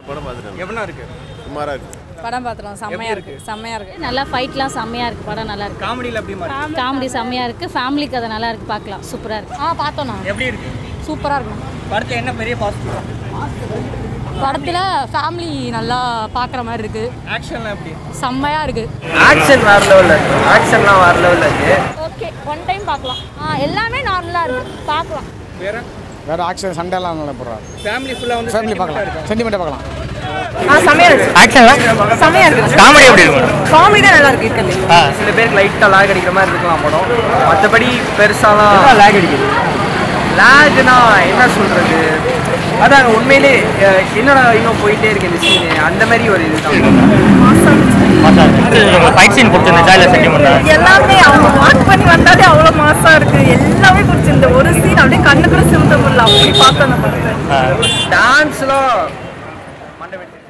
படம் பார்த்துட்டேன் எப்படின்னா இருக்கு சுமாராக இருக்கு படம் பார்த்துருவோம் செம்மையா எப்படி இருக்கு செம்மையா இருக்கு நல்லா ஃபைட்லாம் செம்மையாக இருக்குது படம் நல்லா இருக்கு காமெடியில் எப்படி மாதிரி காமெடி செம்மையாக இருக்குது ஃபேமிலி கதை நல்லா இருக்குது பார்க்கலாம் சூப்பராக இருக்குது ஆ பார்த்தோம் நான் எப்படி இருக்கு சூப்பராக இருக்கும் படத்தில் என்ன பெரிய பாசிட்டிவ் படத்தில் ஃபேமிலி நல்லா பார்க்குற மாதிரி இருக்கு ஆக்ஷன்லாம் எப்படி செம்மையா இருக்கு ஆக்ஷன் வேற லெவலில் இருக்கு ஆக்ஷன்லாம் வேற லெவலில் இருக்கு ஓகே ஒன் டைம் பார்க்கலாம் ஆ எல்லாமே நார்மலாக இருக்குது பார்க்கலாம் வேற வேற ஆக்ஷன் சண்டைலாம் நல்லா போடுறாரு ஃபேமிலி ஃபுல்லாக வந்து ஃபேமிலி sentiment-ஆ இருக்கா? பார்க்கலாம் சென்டிமெண்ட்டாக பார்க்கலாம் ஆ செம்மையா இருக்கு ஆக்ஷன்லாம் செம்மையா இருக்கு காமெடி எப்படி இருக்கும் காமெடி தான் நல்லா இருக்கு இருக்கிறது சில பேருக்கு லைட்டாக லாக் அடிக்கிற மாதிரி இருக்கலாம் படம் மற்றபடி பெருசாலாம் லாக் அடிக்குது லாக்னா என்ன சொல்றது அதான் உண்மையிலே அஹ், என்னடா இன்னும் போயிட்டே இருக்கு இந்த சீனு அந்த மாதிரி ஒரு இதுதான் ஃபைட் சீன் பிடிச்சிருந்துச்சா இல்லை சென்டிமெண்டா எல்லாமே அவங்க வாக் பண்ணி வந்தாலே அவ்வளோ மாசா இருக்கு எல்லாமே பிடிச்சிருந்து ஒரு சீன் அப்படியே கண்ணு கூட சிமிட்ட முடியல அப்படி பார்த்தோம் அந்த படத்தை டான்ஸ்லாம் மண்டை வெட்டி